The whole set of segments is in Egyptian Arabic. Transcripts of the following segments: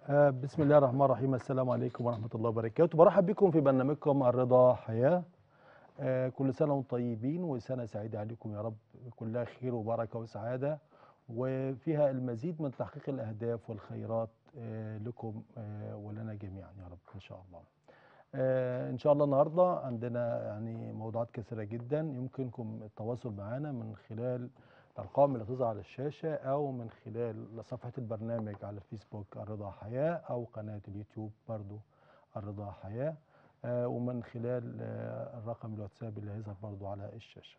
آه، بسم الله الرحمن الرحيم السلام عليكم ورحمة الله وبركاته برحب بكم في برنامجكم الرضا حياة آه، كل سنة وانتم طيبين وسنة سعيدة عليكم يا رب كلها خير وبركة وسعادة وفيها المزيد من تحقيق الأهداف والخيرات آه، لكم آه، ولنا جميعا يا رب إن شاء الله آه، إن شاء الله النهاردة عندنا يعني موضوعات كثيرة جدا يمكنكم التواصل معنا من خلال الأرقام اللي تظهر على الشاشة أو من خلال صفحة البرنامج على الفيسبوك الرضا حياة أو قناة اليوتيوب برضو الرضا حياة آه، ومن خلال آه، الرقم الواتساب اللي هيظهر برضو على الشاشة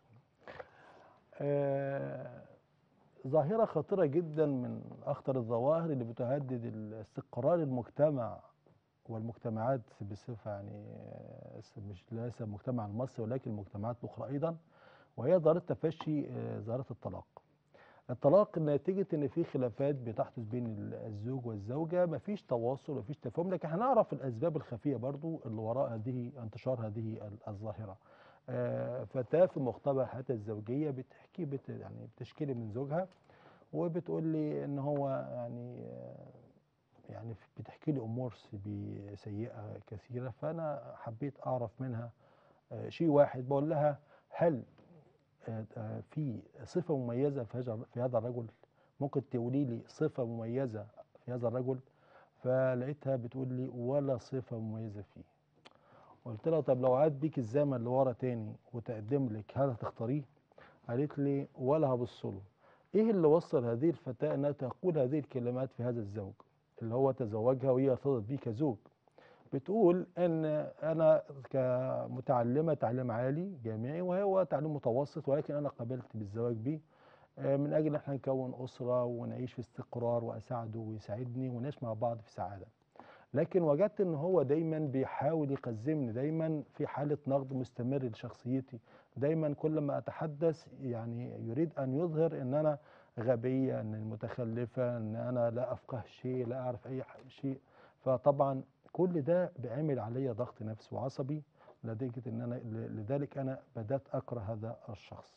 آه، ظاهرة خطيرة جدا من أخطر الظواهر اللي بتهدد استقرار المجتمع والمجتمعات بصفة يعني آه، مش ليس المجتمع المصري ولكن المجتمعات الأخرى أيضا وهي ظاهرة تفشي آه، ظاهرة الطلاق الطلاق نتيجة ان في خلافات بتحدث بين ال- الزوج والزوجة مفيش تواصل مفيش تفاهم لكن هنعرف الاسباب الخفية برضو اللي وراء هذه انتشار هذه ال- الظاهرة آه، فتاة في مقتبل حياتها الزوجية بتحكي بت يعني بتشكي من زوجها وبتقول لي ان هو يعني آه، يعني بتحكي لي امور سبي- سيئة كثيرة فانا حبيت اعرف منها آه، شيء واحد بقول لها هل آه، آه، في صفة مميزة في هذا في هذا الرجل ممكن تقولي لي صفة مميزة في هذا الرجل فلقيتها بتقول لي ولا صفة مميزة فيه قلت لها طب لو عاد بيك الزمن لورا تاني وتقدم لك هل هتختاريه قالت لي ولا هبص له ايه اللي وصل هذه الفتاة انها تقول هذه الكلمات في هذا الزوج اللي هو تزوجها وهي ارتبطت بيه كزوج بتقول ان انا كمتعلمه تعليم عالي جامعي وهو تعليم متوسط ولكن انا قبلت بالزواج بيه آه، من اجل ان احنا نكون اسره ونعيش في استقرار واساعده ويساعدني ونعيش مع بعض في سعاده لكن وجدت ان هو دايما بيحاول يقزمني دايما في حاله نقد مستمر لشخصيتي دايما كل ما اتحدث يعني يريد ان يظهر ان انا غبيه ان متخلفه ان انا لا افقه شيء لا اعرف اي ح- شيء فطبعا كل ده بيعمل عليا ضغط نفسي وعصبي لدرجه ان انا ل- لذلك انا بدات اكره هذا الشخص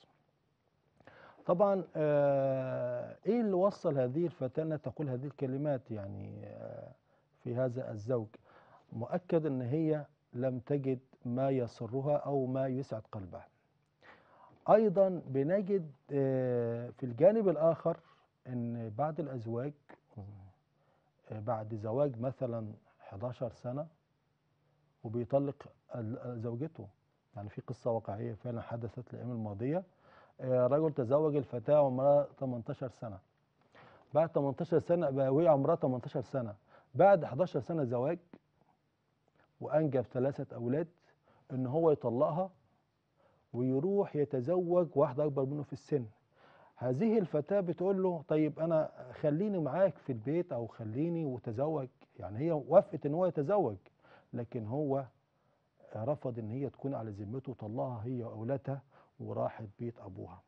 طبعا آه، ايه اللي وصل هذه الفتاه انها تقول هذه الكلمات يعني آه، في هذا الزوج مؤكد ان هي لم تجد ما يسرها او ما يسعد قلبها ايضا بنجد آه، في الجانب الاخر ان بعض الازواج آه، بعد زواج مثلا 11 سنه وبيطلق ال- زوجته يعني في قصه واقعيه فعلا حدثت الايام الماضيه آه، رجل تزوج الفتاه وعمرها 18 سنه بعد 18 سنه بقى وهي عمرها 18 سنه بعد 11 سنه زواج وانجب ثلاثه اولاد ان هو يطلقها ويروح يتزوج واحده اكبر منه في السن هذه الفتاه بتقول له طيب انا خليني معاك في البيت او خليني وتزوج يعني هي وافقت ان هو يتزوج لكن هو رفض ان هي تكون على ذمته وطلقها هي واولادها وراحت بيت ابوها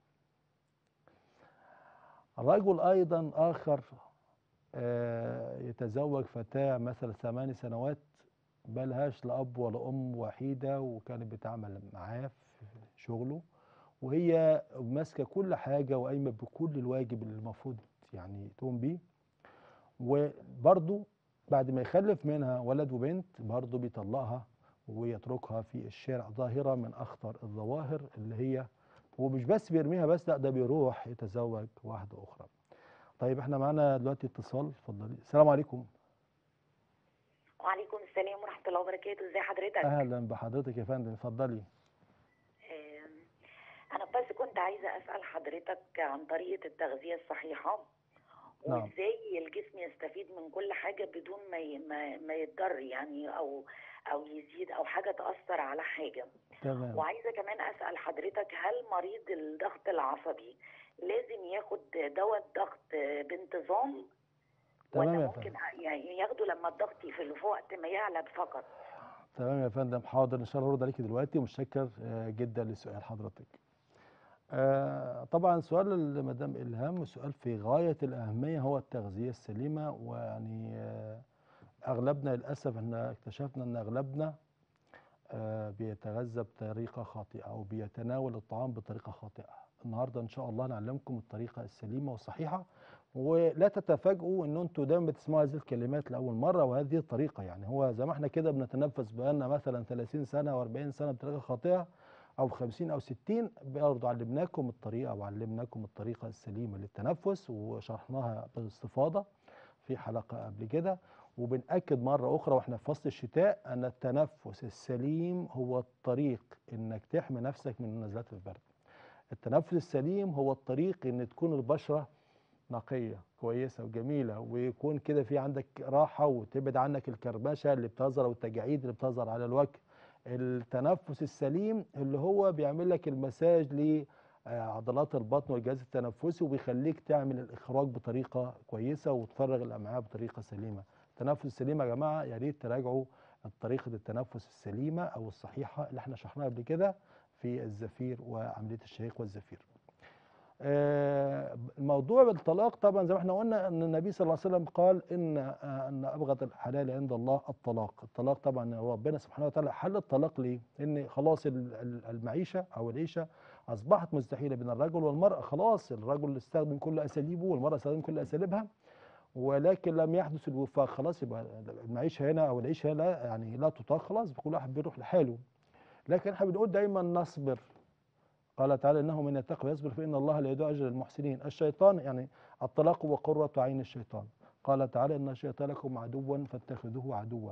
رجل ايضا اخر آه، يتزوج فتاه مثلا ثمان سنوات ملهاش لا اب ولا ام وحيده وكانت بتعمل معاه في شغله وهي ماسكه كل حاجه وقايمه بكل الواجب اللي المفروض يعني تقوم بيه وبرضه بعد ما يخلف منها ولد وبنت برضه بيطلقها ويتركها في الشارع ظاهره من اخطر الظواهر اللي هي ومش بس بيرميها بس لا ده بيروح يتزوج واحده اخرى. طيب احنا معانا دلوقتي اتصال اتفضلي السلام عليكم وعليكم السلام ورحمة الله وبركاته ازي حضرتك اهلا بحضرتك يا فندم اتفضلي آم، انا بس كنت عايزة اسأل حضرتك عن طريقة التغذية الصحيحة نعم. وازاي الجسم يستفيد من كل حاجة بدون ما ي- ما, ما يتضر يعني او او يزيد او حاجة تأثر على حاجة تمام وعايزة كمان اسأل حضرتك هل مريض الضغط العصبي لازم ياخد دواء الضغط بانتظام تمام ولا يا ممكن فندم يعني ياخده لما الضغط يقفل في وقت ما يعلى فقط تمام يا فندم حاضر ان شاء الله ارد عليك دلوقتي ومتشكر آه، جدا لسؤال حضرتك آه، طبعا سؤال مدام الهام سؤال في غايه الاهميه هو التغذيه السليمه ويعني آه، اغلبنا للاسف احنا اكتشفنا ان اغلبنا آه، بيتغذى بطريقه خاطئه او بيتناول الطعام بطريقه خاطئه النهارده ان شاء الله نعلمكم الطريقه السليمه والصحيحه ولا تتفاجئوا ان انتوا دايما بتسمعوا هذه الكلمات لاول مره وهذه الطريقه يعني هو زي ما احنا كده بنتنفس بقالنا مثلا 30 سنه و40 سنه بطريقه خاطئه او 50 او 60 برضه علمناكم الطريقه وعلمناكم الطريقه السليمه للتنفس وشرحناها باستفاضه في حلقه قبل كده وبنأكد مرة أخرى وإحنا في فصل الشتاء أن التنفس السليم هو الطريق إنك تحمي نفسك من نزلات البرد. التنفس السليم هو الطريق إن تكون البشرة نقية كويسة وجميلة ويكون كده في عندك راحة وتبعد عنك الكربشة اللي بتظهر والتجاعيد اللي بتظهر على الوجه. التنفس السليم اللي هو بيعمل لك المساج لعضلات البطن والجهاز التنفسي وبيخليك تعمل الإخراج بطريقة كويسة وتفرغ الأمعاء بطريقة سليمة. التنفس السليم يا جماعه يا ريت تراجعوا طريقه التنفس السليمه او الصحيحه اللي احنا شرحناها قبل كده في الزفير وعمليه الشهيق والزفير. آه، موضوع الطلاق طبعا زي ما احنا قلنا ان النبي صلى الله عليه وسلم قال ان آه، ان ابغض الحلال عند الله الطلاق، الطلاق طبعا ربنا سبحانه وتعالى حل الطلاق ليه؟ ان خلاص ال- ال- المعيشه او العيشه اصبحت مستحيله بين الرجل والمراه، خلاص الرجل استخدم كل اساليبه والمراه استخدم كل اساليبها ولكن لم يحدث الوفاق خلاص يبقى المعيشه هنا او العيشه هنا لا يعني لا تطاق خلاص كل واحد بيروح لحاله لكن احنا بنقول دايما نصبر قال تعالى انه من يتقي ويصبر فان الله لا يضيع اجر المحسنين الشيطان يعني الطلاق هو قره عين الشيطان قال تعالى ان الشيطان لكم عدوا فاتخذوه عدوا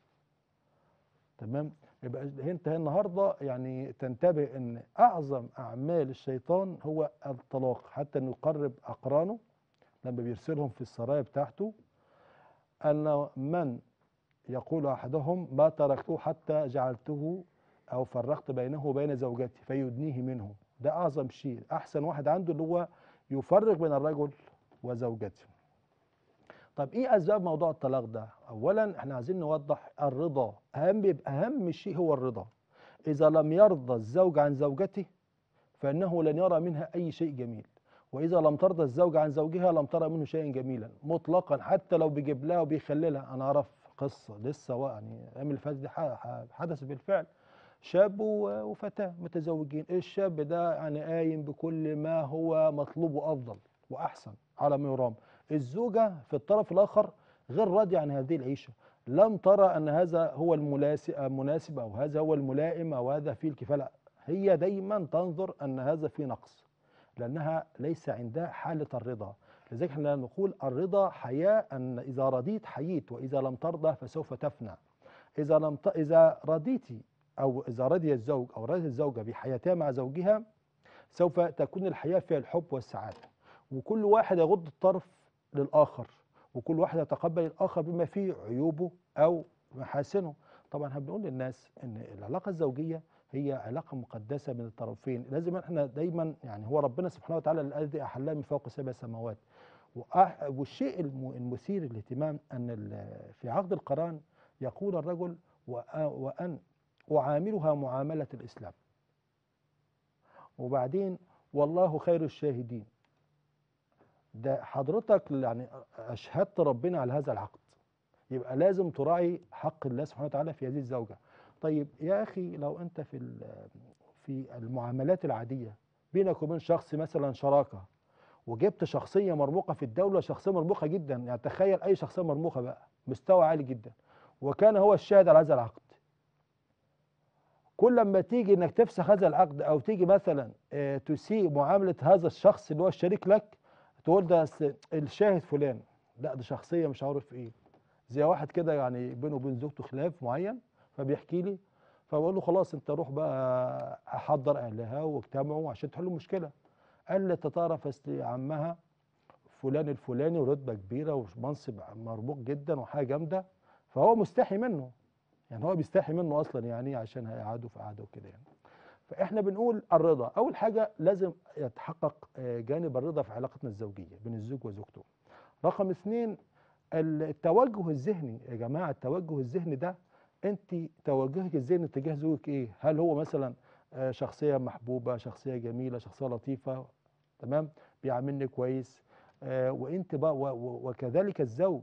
تمام يبقى انت النهارده يعني تنتبه ان اعظم اعمال الشيطان هو الطلاق حتى انه يقرب اقرانه لما بيرسلهم في السرايا بتاعته أن من يقول أحدهم ما تركته حتى جعلته أو فرقت بينه وبين زوجتي فيدنيه منه ده أعظم شيء أحسن واحد عنده اللي هو يفرق بين الرجل وزوجته طب ايه اسباب موضوع الطلاق ده اولا احنا عايزين نوضح الرضا اهم يبقى اهم شيء هو الرضا اذا لم يرضى الزوج عن زوجته فانه لن يرى منها اي شيء جميل واذا لم ترضى الزوجه عن زوجها لم ترى منه شيئا جميلا مطلقا حتى لو بيجيب لها وبيخللها انا اعرف قصه لسه وا- يعني الايام اللي فاتت دي ح- ح- حدث بالفعل شاب و- وفتاه متزوجين الشاب ده يعني قايم بكل ما هو مطلوب وافضل واحسن على ما يرام الزوجه في الطرف الاخر غير راضيه عن هذه العيشه لم ترى ان هذا هو المناسب المناسب او هذا هو الملائم او هذا فيه الكفايه لا هي دايما تنظر ان هذا فيه نقص لأنها ليس عندها حالة الرضا لذلك احنا نقول الرضا حياة أن إذا رضيت حييت وإذا لم ترضى فسوف تفنى إذا لم ت... إذا رضيتي أو إذا رضي الزوج أو رضيت الزوجة بحياتها مع زوجها سوف تكون الحياة فيها الحب والسعادة وكل واحد يغض الطرف للآخر وكل واحد يتقبل الآخر بما فيه عيوبه أو محاسنه طبعا احنا بنقول للناس ان العلاقه الزوجيه هي علاقه مقدسه من الطرفين لازم احنا دايما يعني هو ربنا سبحانه وتعالى الذي احلها من فوق سبع سماوات وأح- والشيء الم- المثير للاهتمام ان ال- في عقد القران يقول الرجل وأ- وان اعاملها معامله الاسلام وبعدين والله خير الشاهدين ده حضرتك يعني اشهدت ربنا على هذا العقد يبقى لازم تراعي حق الله سبحانه وتعالى في هذه الزوجه طيب يا اخي لو انت في ال- في المعاملات العاديه بينك وبين شخص مثلا شراكه وجبت شخصيه مرموقه في الدوله شخصيه مرموقه جدا يعني تخيل اي شخصيه مرموقه بقى مستوى عالي جدا وكان هو الشاهد على هذا العقد كل لما تيجي انك تفسخ هذا العقد او تيجي مثلا آه، تسيء معامله هذا الشخص اللي هو الشريك لك تقول ده أصل الشاهد فلان لا ده شخصيه مش عارف ايه زي واحد كده يعني بينه وبين زوجته خلاف معين فبيحكي لي فبقول له خلاص انت روح بقى احضر اهلها واجتمعوا عشان تحلوا المشكله قال لي انت تعرف اصل عمها فلان الفلاني ورتبه كبيره ومنصب مرموق جدا وحاجه جامده فهو مستحي منه يعني هو بيستحي منه اصلا يعني عشان هيقعدوا في قعده وكده يعني فاحنا بنقول الرضا اول حاجه لازم يتحقق آه، جانب الرضا في علاقتنا الزوجيه بين الزوج وزوجته رقم اثنين التوجه الذهني يا جماعه التوجه الذهني ده انت توجهك الذهني تجاه زوجك ايه هل هو مثلا آه، شخصيه محبوبه شخصيه جميله شخصيه لطيفه تمام بيعاملني كويس آه، وانت بقى و- و- وكذلك الزوج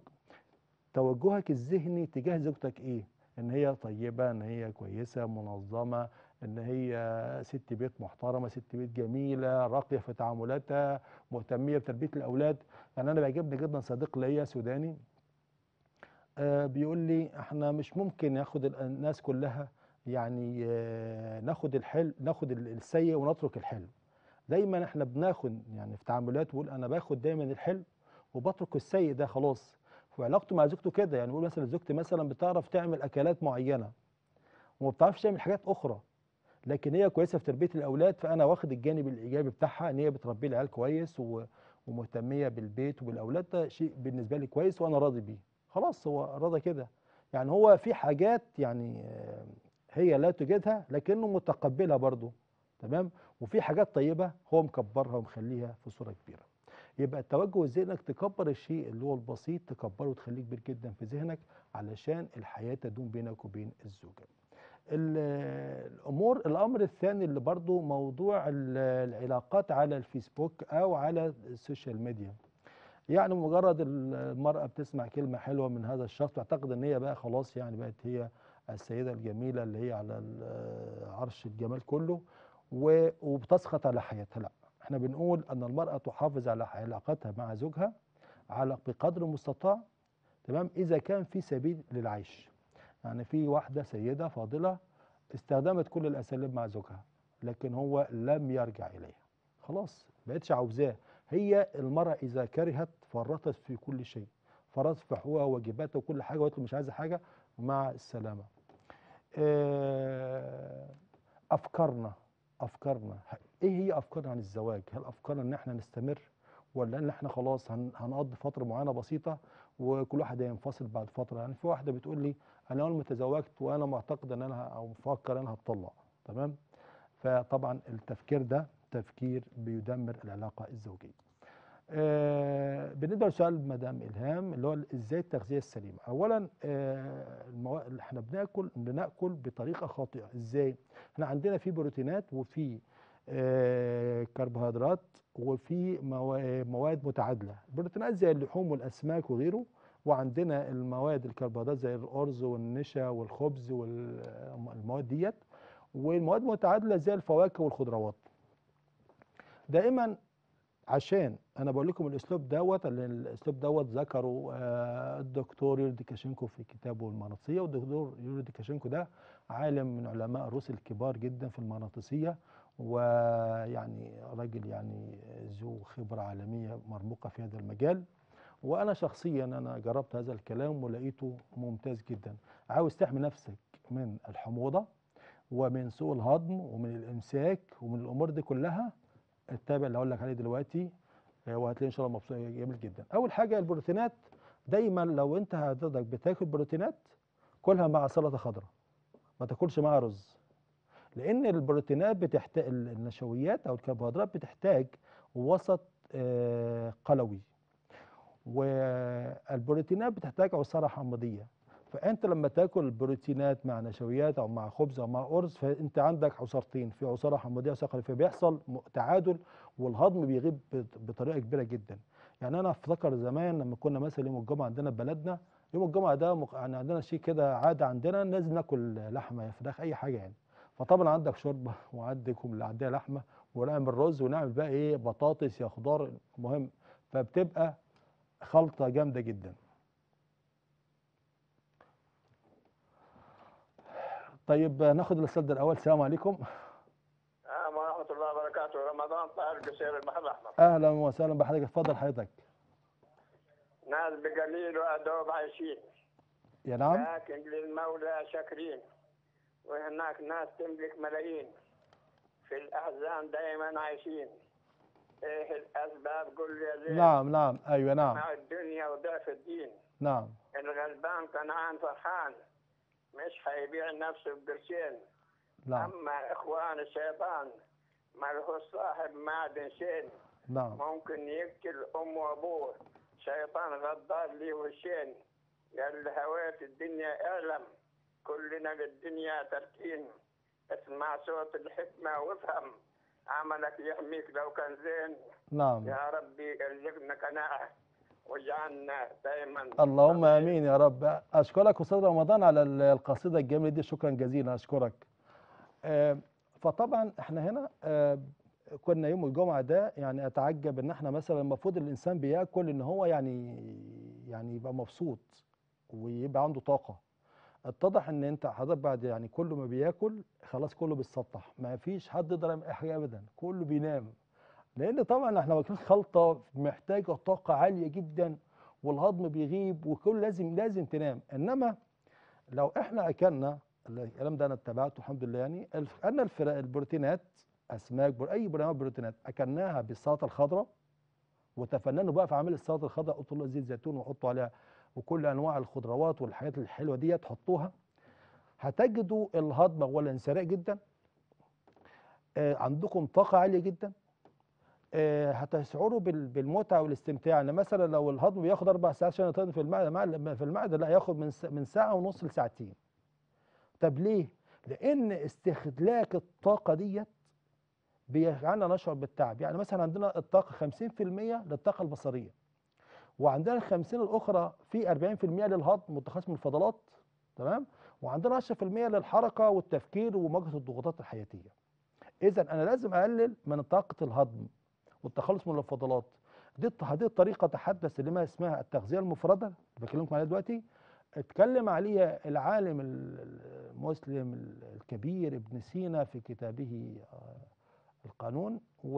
توجهك الذهني تجاه زوجتك ايه ان هي طيبه ان هي كويسه منظمه ان هي ست بيت محترمه ست بيت جميله راقيه في تعاملاتها مهتميه بتربيه الاولاد يعني انا بيعجبني جدا صديق ليا سوداني آه بيقول لي احنا مش ممكن ياخد ال- الناس كلها يعني آه ناخد الحلو ناخد ال- السيء ونترك الحلو دايما احنا بناخد يعني في تعاملات بيقول انا باخد دايما الحلو وبترك السيء ده خلاص وعلاقته مع زوجته كده يعني بيقول مثلا زوجتي مثلا بتعرف تعمل اكلات معينه وما بتعرفش تعمل حاجات اخرى لكن هي كويسه في تربيه الاولاد فانا واخد الجانب الايجابي بتاعها ان هي بتربي العيال كويس و... ومهتميه بالبيت وبالاولاد ده شيء بالنسبه لي كويس وانا راضي بيه خلاص هو راضي كده يعني هو في حاجات يعني آه، هي لا تجدها لكنه متقبلها برضه تمام وفي حاجات طيبه هو مكبرها ومخليها في صوره كبيره يبقى التوجه ازاي انك تكبر الشيء اللي هو البسيط تكبره وتخليه كبير جدا في ذهنك علشان الحياه تدوم بينك وبين الزوجه ال- الامور الامر الثاني اللي برضو موضوع ال- العلاقات على الفيسبوك او على السوشيال ميديا يعني مجرد المرأة بتسمع كلمة حلوة من هذا الشخص تعتقد ان هي بقى خلاص يعني بقت هي السيدة الجميلة اللي هي على ال- عرش الجمال كله و- وبتسخط على حياتها لا احنا بنقول ان المرأة تحافظ على علاقتها مع زوجها على بقدر المستطاع تمام اذا كان في سبيل للعيش يعني في واحدة سيدة فاضلة استخدمت كل الأساليب مع زوجها لكن هو لم يرجع إليها خلاص بقتش عاوزاه هي المرأة إذا كرهت فرطت في كل شيء فرطت في حقوقها وواجباتها وكل حاجة وقالت له مش عايزة حاجة مع السلامة آه، أفكارنا أفكارنا إيه هي أفكارنا عن الزواج هل أفكارنا إن إحنا نستمر ولا إن إحنا خلاص هن- هنقضي فترة معينة بسيطة وكل واحد هينفصل بعد فترة يعني في واحدة بتقول لي انا اول ما تزوجت وانا معتقد ان انا ه- او مفكر ان انا هتطلق تمام فطبعا التفكير ده تفكير بيدمر العلاقه الزوجيه آه بالنسبه لسؤال مدام الهام اللي هو ازاي التغذيه السليمه اولا آه المو... احنا بناكل بناكل بطريقه خاطئه ازاي احنا عندنا في بروتينات وفي آه كربوهيدرات وفي موا- مواد متعادله البروتينات زي اللحوم والاسماك وغيره وعندنا المواد الكربوهيدرات زي الارز والنشا والخبز والمواد ديت والمواد متعادله زي الفواكه والخضروات دائما عشان انا بقول لكم الاسلوب دوت اللي الاسلوب دوت ذكره آه، الدكتور يوري ديكاشينكو في كتابه المغناطيسيه والدكتور يوري ديكاشينكو ده عالم من علماء الروس الكبار جدا في المغناطيسيه ويعني راجل يعني ذو خبره عالميه مرموقه في هذا المجال وانا شخصيا انا جربت هذا الكلام ولقيته ممتاز جدا عاوز تحمي نفسك من الحموضه ومن سوء الهضم ومن الامساك ومن الامور دي كلها اتبع اللي هقول لك عليه دلوقتي آه، وهتلاقي ان شاء الله مبسوط جميل جدا اول حاجه البروتينات دايما لو انت حضرتك بتاكل بروتينات كلها مع سلطه خضراء ما تاكلش معاها رز لان البروتينات بتحتاج النشويات او الكربوهيدرات بتحتاج وسط آه، قلوي والبروتينات بتحتاج عصاره حمضيه فانت لما تاكل بروتينات مع نشويات او مع خبز او مع ارز فانت عندك عصارتين في عصاره حمضيه وعصاره قلوية، فبيحصل م- تعادل والهضم بيغيب بط- بطريقه كبيره جدا يعني انا افتكر زمان لما كنا مثلا يوم الجمعه عندنا في بلدنا يوم الجمعه ده مق- يعني عندنا شيء كده عاده عندنا لازم ناكل لحمه يا فراخ اي حاجه يعني فطبعا عندك شوربه وعندكم اللي عندها لحمه ونعمل رز ونعمل بقى ايه بطاطس يا خضار مهم فبتبقى خلطه جامده جدا طيب ناخد الاستاذ ده الاول السلام عليكم السلام ورحمة الله وبركاته رمضان طاهر قصير البحر الأحمر اهلا وسهلا بحضرتك اتفضل حضرتك ناس بقليل وأدوب عايشين يا نعم لكن للمولى شاكرين وهناك ناس تملك ملايين في الأحزان دائما عايشين إيه الأسباب قل لي يا زين نعم نعم ايوه نعم مع الدنيا وضعف الدين نعم الغلبان كنعان فرحان مش حيبيع نفسه بقرشين نعم أما إخوان الشيطان ملهوش صاحب معدن شين نعم ممكن يقتل أم وأبوه شيطان غدار لي وشين قال هويت الدنيا اعلم كلنا للدنيا تركين اسمع صوت الحكمة وافهم عملك يحميك لو كان زين نعم يا ربي ارزقنا قناعة واجعلنا دائما اللهم امين يا رب اشكرك استاذ رمضان على ال- القصيده الجميله دي شكرا جزيلا اشكرك آه، فطبعا احنا هنا آه، كنا يوم الجمعه ده يعني اتعجب ان احنا مثلا المفروض الانسان بياكل ان هو يعني يعني يبقى مبسوط ويبقى عنده طاقه اتضح ان انت حضرتك بعد يعني كل ما بياكل خلاص كله بيتسطح ما فيش حد يقدر يعمل اي حاجه ابدا كله بينام لان طبعا احنا واكلين خلطه محتاجه طاقه عاليه جدا والهضم بيغيب وكل لازم لازم تنام انما لو احنا اكلنا الكلام ده انا اتبعته الحمد لله يعني الف- انا الفرا- البروتينات اسماك بر... اي برنامج بروتينات اكلناها بالسلطه الخضراء وتفننوا بقى في عمل السلطه الخضراء حطوا لها زيت زيتون وحطوا عليها وكل انواع الخضروات والحاجات الحلوه دي تحطوها هتجدوا الهضم اولا سريع جدا آه، عندكم طاقه عاليه جدا آه، هتشعروا بال- بالمتعه والاستمتاع يعني مثلا لو الهضم بياخد اربع ساعات عشان يتهضم في المعده مع- في المعده لا هياخد من س- من ساعه ونص لساعتين طب ليه؟ لان استهلاك الطاقه ديت بيجعلنا نشعر بالتعب يعني مثلا عندنا الطاقه 50% للطاقه البصريه وعندنا ال 50 الاخرى في 40% للهضم والتخلص من الفضلات تمام وعندنا 10% للحركه والتفكير ومواجهه الضغوطات الحياتيه اذا انا لازم اقلل من طاقه الهضم والتخلص من الفضلات دي الط- هذه الطريقه تحدث لما اسمها التغذيه المفرده اللي بكلمكم عليها دلوقتي اتكلم عليها العالم ال- المسلم ال- الكبير ابن سينا في كتابه آه، القانون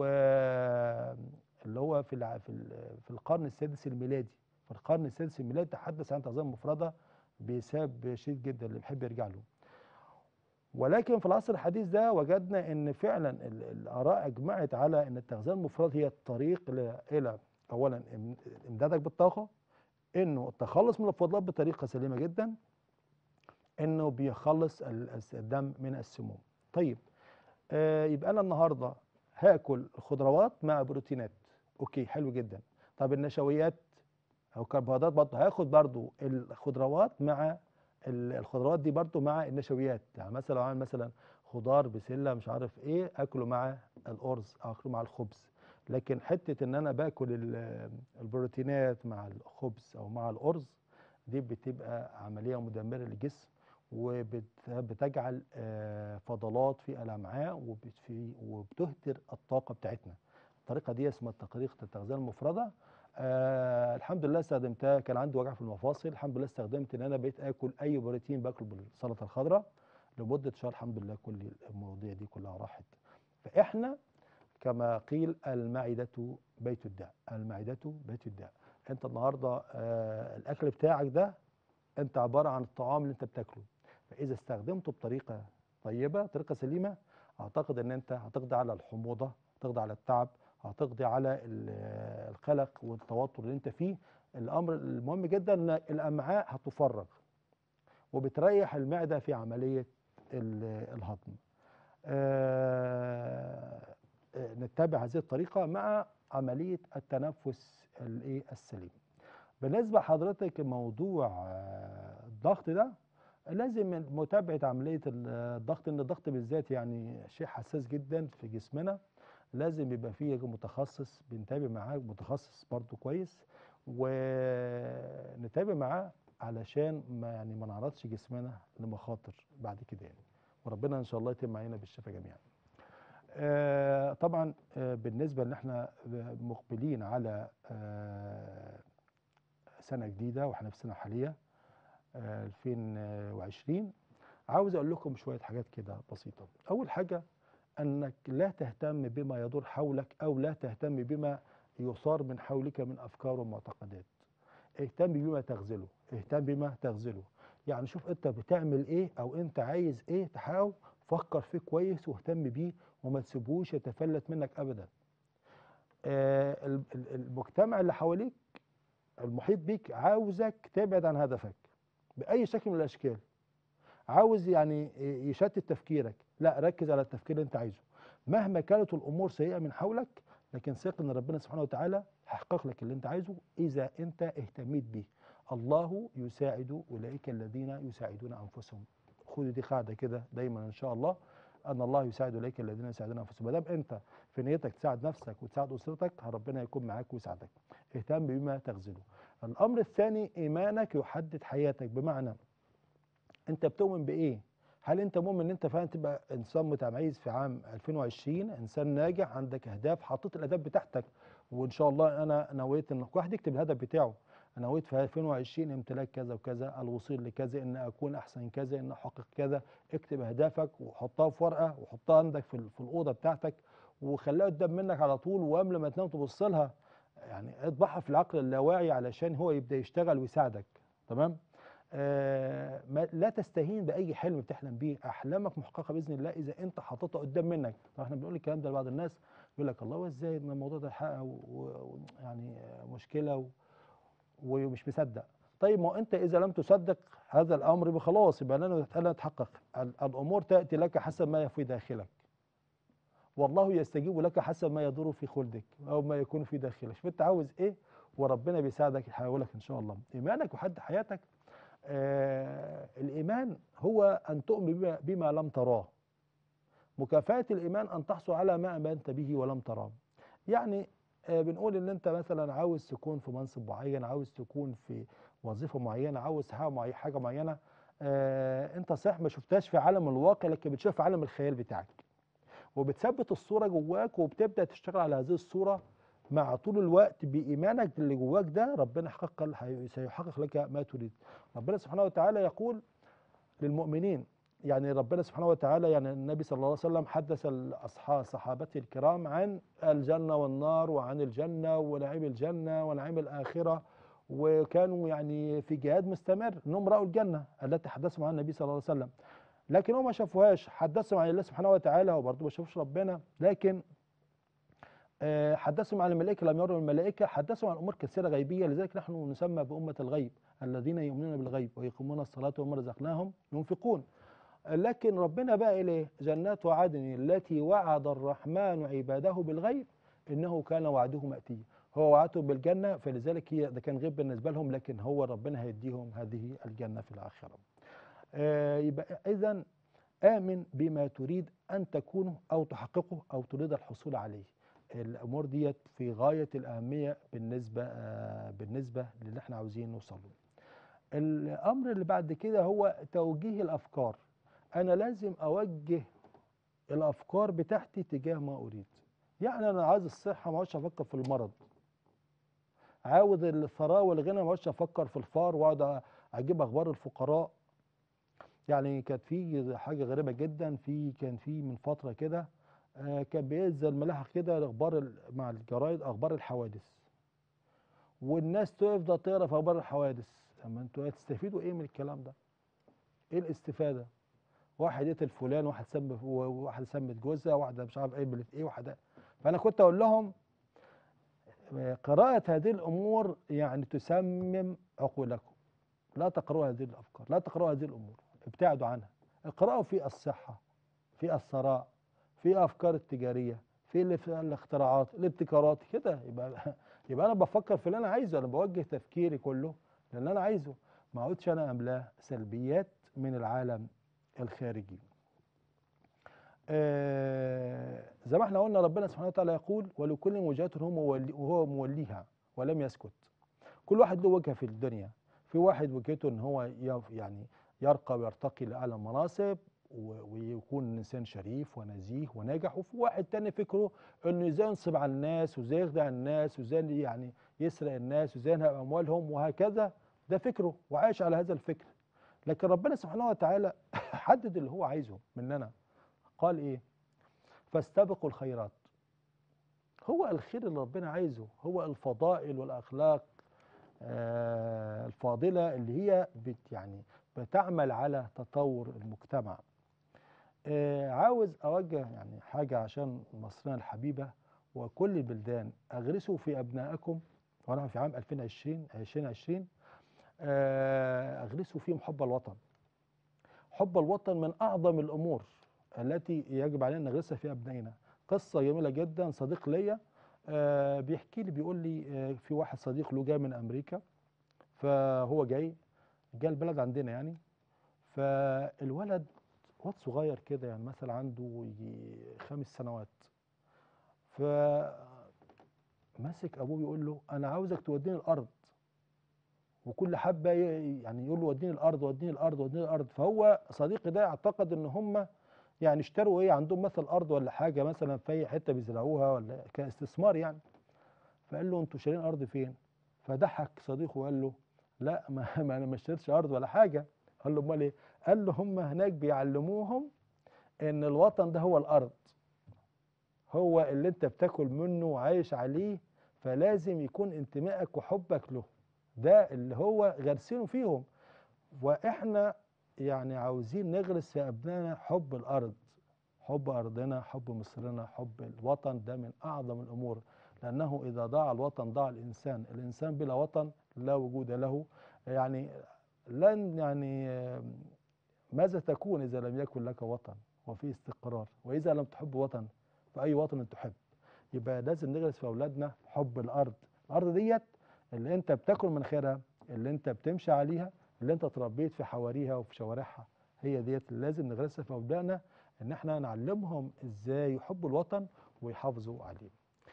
واللي هو في الع- في ال- في القرن السادس الميلادي في القرن السادس الميلادي تحدث عن التغذيه المفرده بسبب شديد جدا اللي بيحب يرجع له ولكن في العصر الحديث ده وجدنا ان فعلا ال- الاراء اجمعت على ان التغذيه المفرده هي الطريق ل- الى اولا إم- امدادك بالطاقه انه التخلص من الفضلات بطريقه سليمه جدا انه بيخلص ال- الس- الدم من السموم طيب آه يبقى انا النهارده هاكل خضروات مع بروتينات اوكي حلو جدا طب النشويات او كربوهيدرات برضه هاخد برضه الخضروات مع ال- الخضروات دي برضه مع النشويات يعني مثلا لو عامل مثلا خضار بسله مش عارف ايه اكله مع الارز او اكله مع الخبز لكن حته ان انا باكل ال- البروتينات مع الخبز او مع الارز دي بتبقى عمليه مدمره للجسم وبتجعل فضلات في الامعاء وبتفي- وبتهدر الطاقه بتاعتنا الطريقه دي اسمها طريقه التغذيه المفرده آه الحمد لله استخدمتها كان عندي وجع في المفاصل الحمد لله استخدمت ان انا بقيت اكل اي بروتين باكله بالسلطه الخضراء لمده شهر الحمد لله كل المواضيع دي كلها راحت فاحنا كما قيل المعدة بيت الداء المعدة بيت الداء انت النهاردة آه الاكل بتاعك ده انت عبارة عن الطعام اللي انت بتاكله فاذا استخدمته بطريقة طيبة طريقة سليمة اعتقد ان انت هتقضي على الحموضة هتقضي على التعب هتقضي على ال- القلق والتوتر اللي انت فيه الامر المهم جدا ان الامعاء هتفرغ وبتريح المعدة في عملية ال- الهضم آه، آه، نتبع هذه الطريقة مع عملية التنفس الايه السليم بالنسبة لحضرتك موضوع آه، الضغط ده لازم من متابعة عملية ال- الضغط ان الضغط بالذات يعني شيء حساس جدا في جسمنا لازم يبقى فيه متخصص بنتابع معاه متخصص برضو كويس ونتابع معاه علشان ما يعني ما نعرضش جسمنا لمخاطر بعد كده يعني وربنا ان شاء الله يتم علينا بالشفاء جميعا آه، طبعا آه، بالنسبه ان احنا مقبلين على آه، سنه جديده واحنا في سنه حاليه آه، 2020 عاوز اقول لكم شويه حاجات كده بسيطه اول حاجه انك لا تهتم بما يدور حولك او لا تهتم بما يثار من حولك من افكار ومعتقدات اهتم بما تغزله اهتم بما تغزله يعني شوف انت بتعمل ايه او انت عايز ايه تحاول فكر فيه كويس واهتم بيه وما تسيبوش يتفلت منك ابدا آه ال- ال- المجتمع اللي حواليك المحيط بيك عاوزك تبعد عن هدفك باي شكل من الاشكال عاوز يعني يشتت تفكيرك لا ركز على التفكير اللي انت عايزه مهما كانت الامور سيئه من حولك لكن ثق ان ربنا سبحانه وتعالى هيحقق لك اللي انت عايزه اذا انت اهتميت به الله يساعد اولئك الذين يساعدون انفسهم خدوا دي قاعده كده دايما ان شاء الله ان الله يساعد اولئك الذين يساعدون انفسهم ما دام انت في نيتك تساعد نفسك وتساعد اسرتك ربنا يكون معاك ويساعدك اهتم بما تغزله الامر الثاني ايمانك يحدد حياتك بمعنى انت بتؤمن بايه هل انت مؤمن ان انت فعلا تبقى انسان متميز في عام 2020 انسان ناجح عندك اهداف حطيت الاهداف بتاعتك وان شاء الله انا نويت ان كل واحد يكتب الهدف بتاعه انا نويت في 2020 امتلاك كذا وكذا الوصول لكذا ان اكون احسن كذا ان احقق كذا اكتب اهدافك وحطها في ورقه وحطها عندك في, ال- في الاوضه بتاعتك وخليها قدام منك على طول وقبل ما تنام تبص لها يعني اطبعها في العقل اللاواعي علشان هو يبدا يشتغل ويساعدك تمام آه ما لا تستهين باي حلم بتحلم بيه احلامك محققه باذن الله اذا انت حاططها قدام منك طبعا احنا بنقول الكلام ده لبعض الناس يقول لك الله هو ازاي ان الموضوع ده يتحقق ويعني مشكله و ومش مصدق طيب ما هو انت اذا لم تصدق هذا الامر يبقى خلاص يبقى لن لن يتحقق ال- الامور تاتي لك حسب ما في داخلك والله يستجيب لك حسب ما يدور في خلدك او ما يكون في داخلك شوف انت عاوز ايه وربنا بيساعدك يحولك ان شاء الله ايمانك وحد حياتك آه الايمان هو ان تؤمن بما, بما لم تراه مكافاه الايمان ان تحصل على ما امنت به ولم تراه يعني آه بنقول ان انت مثلا عاوز تكون في منصب معين عاوز تكون في وظيفه معينه عاوز حاجه معي- حاجه معينه آه انت صحيح ما شفتهاش في عالم الواقع لكن بتشوفها في عالم الخيال بتاعك وبتثبت الصوره جواك وبتبدا تشتغل على هذه الصوره مع طول الوقت بايمانك اللي جواك ده ربنا حقق سيحقق لك ما تريد ربنا سبحانه وتعالى يقول للمؤمنين يعني ربنا سبحانه وتعالى يعني النبي صلى الله عليه وسلم حدث الاصحاب صحابته الكرام عن الجنه والنار وعن الجنه ونعيم الجنه ونعيم الاخره وكانوا يعني في جهاد مستمر انهم راوا الجنه التي حدثهم عنها النبي صلى الله عليه وسلم لكن هم ما شافوهاش حدثهم عن الله سبحانه وتعالى وبرضه ما شافوش ربنا لكن آه، حدثهم عن الملائكه لم يروا الملائكه حدثهم عن امور كثيره غيبيه لذلك نحن نسمى بامه الغيب الذين يؤمنون بالغيب ويقيمون الصلاه ومما رزقناهم ينفقون لكن ربنا بقى اليه جنات عدن التي وعد الرحمن عباده بالغيب انه كان وعده ماتيا هو وعدهم بالجنه فلذلك هي ده كان غيب بالنسبه لهم لكن هو ربنا هيديهم هذه الجنه في الاخره آه، يبقى اذا امن بما تريد ان تكونه او تحققه او تريد الحصول عليه الامور ديت في غايه الاهميه بالنسبه آه، بالنسبه للي احنا عاوزين نوصل له الامر اللي بعد كده هو توجيه الافكار انا لازم اوجه الافكار بتاعتي تجاه ما اريد يعني انا عايز الصحه ما اقعدش افكر في المرض عاوز الثراء والغنى ما اقعدش افكر في الفار واقعد اجيب اخبار الفقراء يعني كانت في حاجه غريبه جدا في كان في من فتره كده آه، كان بينزل ملاحق كده الاخبار ال- مع الجرايد اخبار الحوادث والناس تفضل تقرا في اخبار الحوادث اما انتوا هتستفيدوا ايه من الكلام ده ايه الاستفاده واحد قتل فلان واحد سم واحد سمت جوزها واحده مش عارف ايه بلت ايه واحده فانا كنت اقول لهم آه، قراءه هذه الامور يعني تسمم عقولكم لا تقرأوا هذه الافكار لا تقرأوا هذه الامور ابتعدوا عنها اقرأوا في الصحه في الثراء في افكار التجاريه في اللي في الاختراعات الابتكارات كده يبقى يبقى انا بفكر في اللي انا عايزه انا بوجه تفكيري كله للي انا عايزه ما اقعدش انا املاه سلبيات من العالم الخارجي آه زي ما احنا قلنا ربنا سبحانه وتعالى يقول ولكل وجهة هو مولي وهو موليها ولم يسكت كل واحد له وجهة في الدنيا في واحد وجهته ان هو يف- يعني يرقى ويرتقي لاعلى المناصب و- ويكون انسان شريف ونزيه وناجح وفي واحد تاني فكره انه ازاي ينصب على الناس وازاي يخدع الناس وازاي يعني يسرق الناس وازاي ينهب اموالهم وهكذا ده فكره وعايش على هذا الفكر لكن ربنا سبحانه وتعالى حدد اللي هو عايزه مننا قال ايه فاستبقوا الخيرات هو الخير اللي ربنا عايزه هو الفضائل والاخلاق آه، الفاضله اللي هي بت يعني بتعمل على تطور المجتمع آه، عاوز اوجه يعني حاجه عشان مصرنا الحبيبه وكل البلدان اغرسوا في ابنائكم ونحن في عام 2020 2020 آه، اغرسوا فيهم حب الوطن حب الوطن من اعظم الامور التي يجب علينا نغرسها في ابنائنا قصه جميله جدا صديق ليا آه، بيحكي لي بيقول لي آه، في واحد صديق له جاي من امريكا فهو جاي جه البلد عندنا يعني فالولد واد صغير كده يعني مثلا عنده يجي خمس سنوات ف ماسك ابوه بيقول له انا عاوزك توديني الارض وكل حبه ي- يعني يقول له وديني الارض وديني الارض وديني الارض فهو صديقي ده اعتقد ان هم يعني اشتروا ايه عندهم مثل ارض ولا حاجه مثلا في اي حته بيزرعوها ولا كاستثمار يعني فقال له انتوا شارين ارض فين فضحك صديقه وقال له لا ما, ما انا ما اشتريتش ارض ولا حاجه قال له امال ايه قال له هم هناك بيعلموهم ان الوطن ده هو الارض هو اللي انت بتاكل منه وعايش عليه فلازم يكون انتمائك وحبك له ده اللي هو غارسينه فيهم واحنا يعني عاوزين نغرس في ابنائنا حب الارض حب ارضنا حب مصرنا حب الوطن ده من اعظم الامور لانه اذا ضاع الوطن ضاع الانسان الانسان بلا وطن لا وجود له يعني لن يعني آه، ماذا تكون اذا لم يكن لك وطن وفي استقرار واذا لم تحب وطن فاي وطن تحب يبقى لازم نغرس في اولادنا حب الارض الارض ديت اللي انت بتاكل من خيرها اللي انت بتمشي عليها اللي انت اتربيت في حواريها وفي شوارعها هي ديت اللي لازم نغرسها في اولادنا ان احنا نعلمهم ازاي يحبوا الوطن ويحافظوا عليه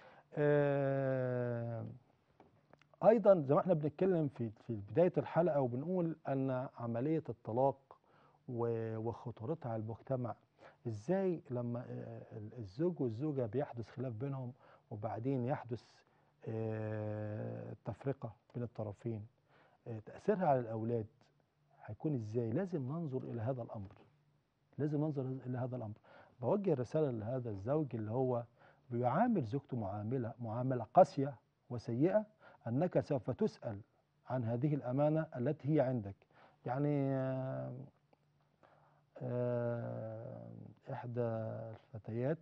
آه ايضا زي ما احنا بنتكلم في في بدايه الحلقه وبنقول ان عمليه الطلاق و- وخطورتها على المجتمع ازاي لما آه، الزوج والزوجه بيحدث خلاف بينهم وبعدين يحدث آه، تفرقه بين الطرفين آه، تاثيرها على الاولاد هيكون ازاي لازم ننظر الى هذا الامر لازم ننظر الى هذا الامر بوجه رساله لهذا الزوج اللي هو بيعامل زوجته معامله معامله قاسيه وسيئه انك سوف تسال عن هذه الامانه التي هي عندك يعني آه، آه، احدى الفتيات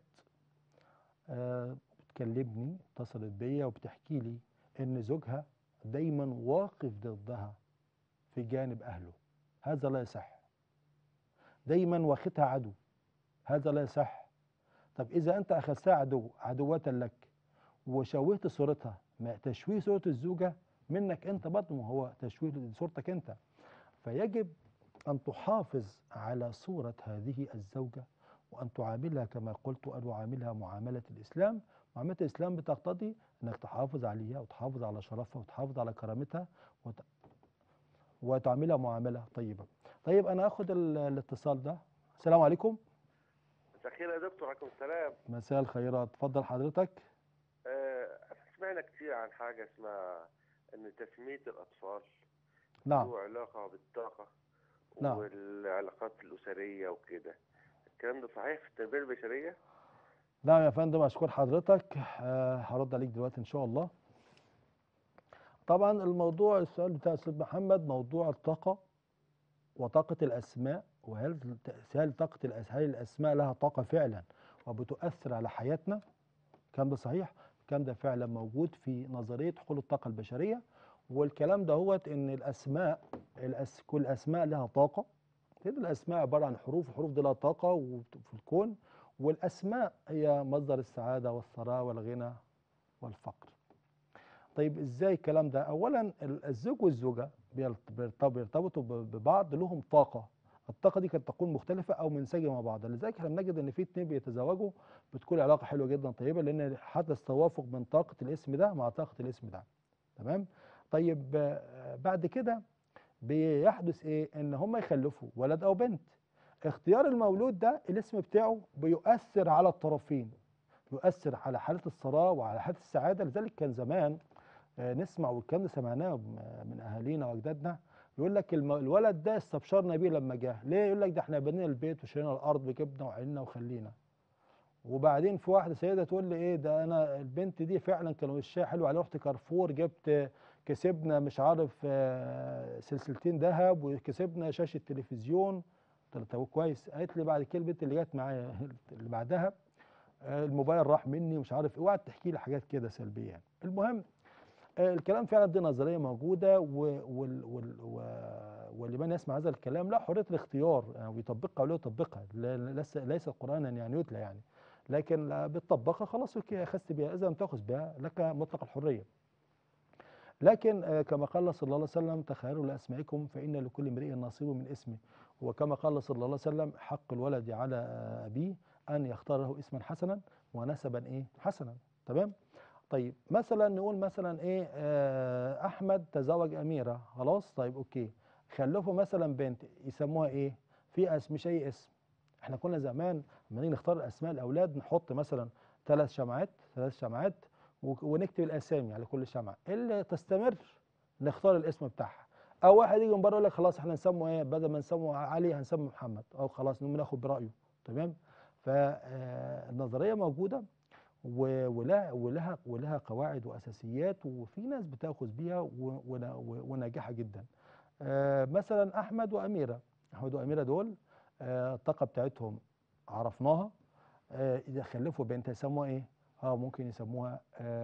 آه، بتكلمني اتصلت بيا وبتحكي لي ان زوجها دايما واقف ضدها في جانب اهله هذا لا يصح دايما واخدها عدو هذا لا يصح طب اذا انت اخذتها عدو عدوة لك وشوهت صورتها ما تشويه صورة الزوجة منك انت برضه ما هو تشويه صورتك انت فيجب ان تحافظ على صورة هذه الزوجة وان تعاملها كما قلت ان اعاملها معاملة الاسلام معاملة الاسلام بتقتضي انك تحافظ عليها وتحافظ على شرفها وتحافظ على كرامتها وت... وتعاملها معاملة طيبة طيب انا اخد ال- الاتصال ده السلام عليكم مساء الخير يا دكتور عليكم السلام مساء الخيرات اتفضل حضرتك آه، سمعنا كتير عن حاجة اسمها إن تسمية الأطفال نعم له علاقة بالطاقة نعم. والعلاقات الأسرية وكده الكلام ده صحيح في التربية البشرية؟ نعم يا فندم اشكر حضرتك آه، هرد عليك دلوقتي ان شاء الله طبعا الموضوع السؤال بتاع استاذ محمد موضوع الطاقه وطاقه الاسماء وهل هل طاقه الأس- هل الاسماء لها طاقه فعلا وبتؤثر على حياتنا الكلام ده صحيح الكلام ده فعلا موجود في نظريه حقول الطاقه البشريه والكلام ده هو ان الاسماء الأس كل اسماء لها طاقه لان الاسماء عباره عن حروف الحروف دي لها طاقه وفي الكون والأسماء هي مصدر السعادة والثراء والغنى والفقر طيب إزاي الكلام ده أولا ال- الزوج والزوجة بيرت- بيرت- بيرتبطوا ب- ببعض لهم طاقة الطاقة دي قد تكون مختلفة أو منسجمة مع بعض لذلك احنا بنجد إن في اتنين بيتزوجوا بتكون علاقة حلوة جدا طيبة لأن حدث توافق من طاقة الاسم ده مع طاقة الاسم ده تمام طيب آه، بعد كده بيحدث ايه ان هم يخلفوا ولد او بنت اختيار المولود ده الاسم بتاعه بيؤثر على الطرفين يؤثر على حالة الثراء وعلى حالة السعادة لذلك كان زمان آه، نسمع والكلام ده سمعناه م- من أهالينا وأجدادنا يقول لك الم- الولد ده استبشرنا بيه لما جه ليه يقول لك ده احنا بنينا البيت وشرينا الأرض وجبنا وعيننا وخلينا وبعدين في واحدة سيدة تقول لي ايه ده انا البنت دي فعلا كان وشها حلو عليه رحت كارفور جبت كسبنا مش عارف آه، سلسلتين ذهب وكسبنا شاشة تلفزيون قلت لها طب كويس قالت لي بعد كده البنت اللي جت معايا اللي بعدها آه، الموبايل راح مني ومش عارف ايه وقعدت تحكي لي حاجات كده سلبيه يعني. المهم آه، الكلام فعلا دي نظريه موجوده و وال وال و- ولمن يسمع هذا الكلام لا حريه الاختيار يعني ويطبقها ولا يطبقها لا- ليس ليس قرانا يعني يتلى يعني لكن لا بتطبقها خلاص اوكي اخذت بها اذا لم تاخذ بها لك مطلق الحريه لكن آه، كما قال صلى الله عليه وسلم تخيروا لاسمائكم فان لكل امرئ نصيب من اسمه وكما قال صلى الله عليه وسلم حق الولد على ابيه ان يختار له اسما حسنا ونسبا ايه حسنا تمام طيب مثلا نقول مثلا ايه آه احمد تزوج اميره خلاص طيب اوكي خلفوا مثلا بنت يسموها ايه في اسم مش اي اسم احنا كنا زمان لما نيجي نختار اسماء الاولاد نحط مثلا ثلاث شمعات ثلاث شمعات وك- ونكتب الاسامي على كل شمعه اللي تستمر نختار الاسم بتاعها او واحد يجي من بره يقول لك خلاص احنا نسموا ايه بدل ما نسموا علي هنسمي محمد او خلاص نقوم ناخد برايه تمام فالنظريه موجوده و- ولها ولها ولها قواعد واساسيات وفي ناس بتاخذ بيها و- ون- و- وناجحه جدا آه، مثلا احمد واميره احمد واميره دول آه، الطاقه بتاعتهم عرفناها آه، اذا خلفوا بنت يسموها ايه اه ممكن يسموها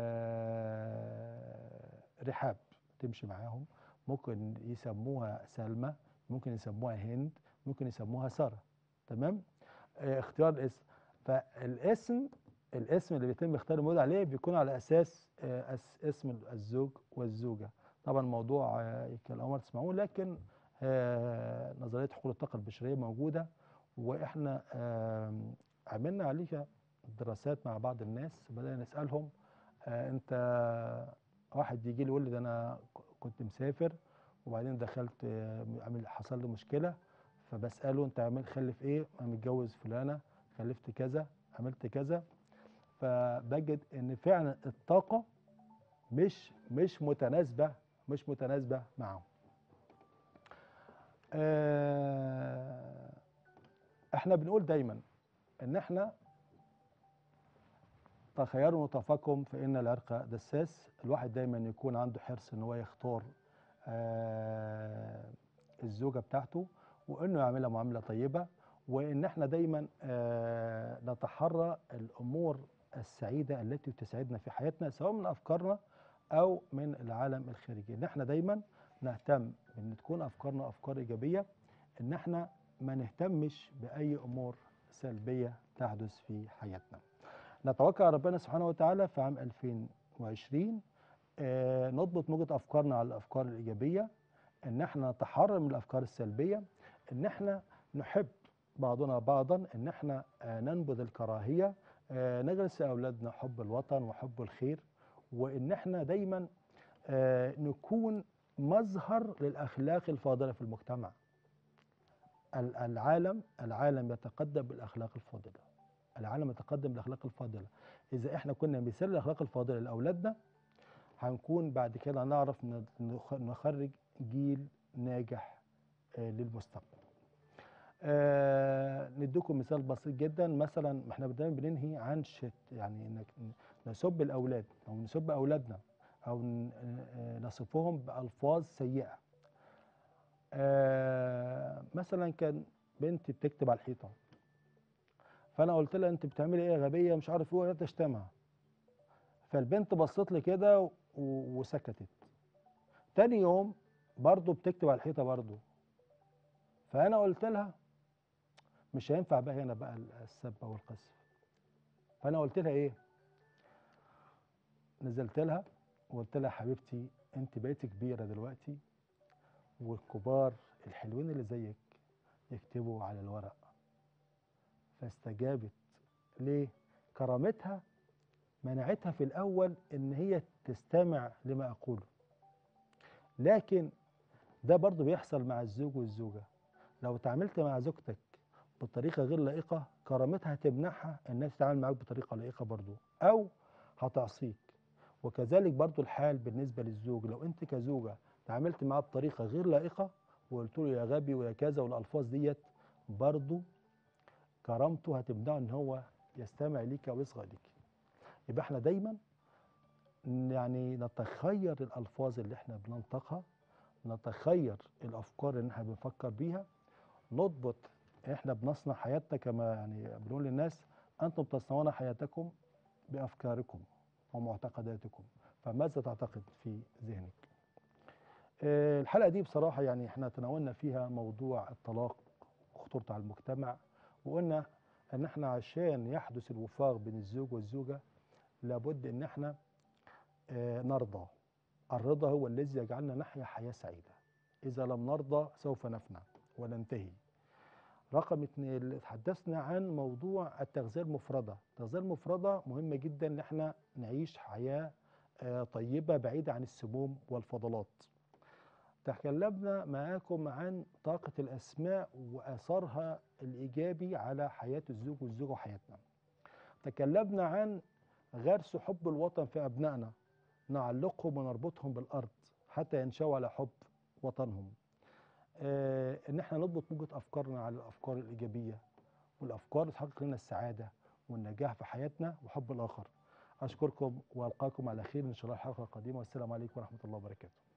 آه، رحاب تمشي معاهم ممكن يسموها سلمى ممكن يسموها هند ممكن يسموها ساره تمام آه، اختيار الاسم فالاسم الاسم اللي بيتم اختيار المولود عليه بيكون على اساس آه، أس- اسم الزوج والزوجه طبعا موضوع آه، كان الامر تسمعوه لكن آه، نظريه حقوق الطاقه البشريه موجوده واحنا آم، عملنا عليها دراسات مع بعض الناس بدأنا نسألهم آه، انت واحد يجي لي يقول لي ده انا ك- كنت مسافر وبعدين دخلت آه، عمل حصل لي مشكله فبساله انت عمل خلف ايه انا متجوز فلانه خلفت كذا عملت كذا فبجد ان فعلا الطاقه مش مش متناسبه مش متناسبه معهم آه، احنا بنقول دايما ان احنا تخيروا نطفكم فإن العرق دساس الواحد دايما يكون عنده حرص ان هو يختار آه، الزوجة بتاعته وانه يعملها معاملة طيبة وان احنا دايما آه، نتحرى الامور السعيدة التي تسعدنا في حياتنا سواء من افكارنا او من العالم الخارجي ان احنا دايما نهتم ان تكون افكارنا افكار ايجابية ان احنا ما نهتمش باي امور سلبية تحدث في حياتنا نتوكل على ربنا سبحانه وتعالى في عام 2020 آه، نضبط موجة أفكارنا على الأفكار الإيجابية إن احنا نتحرر من الأفكار السلبية إن احنا نحب بعضنا بعضا إن احنا آه، ننبذ الكراهية آه، نجلس أولادنا حب الوطن وحب الخير وإن احنا دايما آه، نكون مظهر للأخلاق الفاضلة في المجتمع ال- العالم العالم يتقدم بالأخلاق الفاضلة العالم يتقدم بالاخلاق الفاضله اذا احنا كنا مثال الاخلاق الفاضله لاولادنا هنكون بعد كده نعرف ن- نخ- نخرج جيل ناجح آه، للمستقبل آه نديكم مثال بسيط جدا مثلا احنا دايما بننهي عن شت يعني انك ن- نسب الاولاد او نسب اولادنا او ن- آه، نصفهم بالفاظ سيئه آه مثلا كان بنت بتكتب على الحيطه فانا قلت لها انت بتعملي ايه يا غبيه مش عارف ايه وقعدت اشتمها فالبنت بصت لي كده و- وسكتت تاني يوم برضه بتكتب على الحيطه برضه فانا قلت لها مش هينفع بقى هنا بقى السب والقذف فانا قلت لها ايه نزلت لها وقلت لها حبيبتي انت بقيتي كبيره دلوقتي والكبار الحلوين اللي زيك يكتبوا على الورق فاستجابت ليه كرامتها منعتها في الاول ان هي تستمع لما اقوله لكن ده برضو بيحصل مع الزوج والزوجه لو تعاملت مع زوجتك بطريقه غير لائقه كرامتها هتمنعها انها تتعامل معاك بطريقه لائقه برضو او هتعصيك وكذلك برضو الحال بالنسبه للزوج لو انت كزوجه تعاملت معاه بطريقه غير لائقه وقلت له يا غبي ويا كذا والالفاظ ديت برضو كرامته هتمنعه ان هو يستمع ليك ويصغى ليك يبقى احنا دايما يعني نتخير الالفاظ اللي احنا بننطقها نتخير الافكار اللي احنا بنفكر بيها نضبط احنا بنصنع حياتنا كما يعني بنقول للناس انتم تصنعون حياتكم بافكاركم ومعتقداتكم فماذا تعتقد في ذهنك آه، الحلقه دي بصراحه يعني احنا تناولنا فيها موضوع الطلاق وخطورته على المجتمع وقلنا ان احنا عشان يحدث الوفاق بين الزوج والزوجه لابد ان احنا آه، نرضى الرضا هو الذي يجعلنا نحيا حياه سعيده اذا لم نرضى سوف نفنى وننتهي رقم اتنين تحدثنا عن موضوع التغذية المفردة التغذية المفردة مهمة جدا ان احنا نعيش حياة آه، طيبة بعيدة عن السموم والفضلات تكلمنا معاكم عن طاقة الأسماء وأثرها الإيجابي على حياة الزوج والزوجة وحياتنا تكلمنا عن غرس حب الوطن في أبنائنا نعلقهم ونربطهم بالأرض حتى ينشأوا على حب وطنهم آه إن احنا نضبط موجة أفكارنا على الأفكار الإيجابية والأفكار اللي تحقق لنا السعادة والنجاح في حياتنا وحب الآخر أشكركم وألقاكم على خير إن شاء الله الحلقة القادمة والسلام عليكم ورحمة الله وبركاته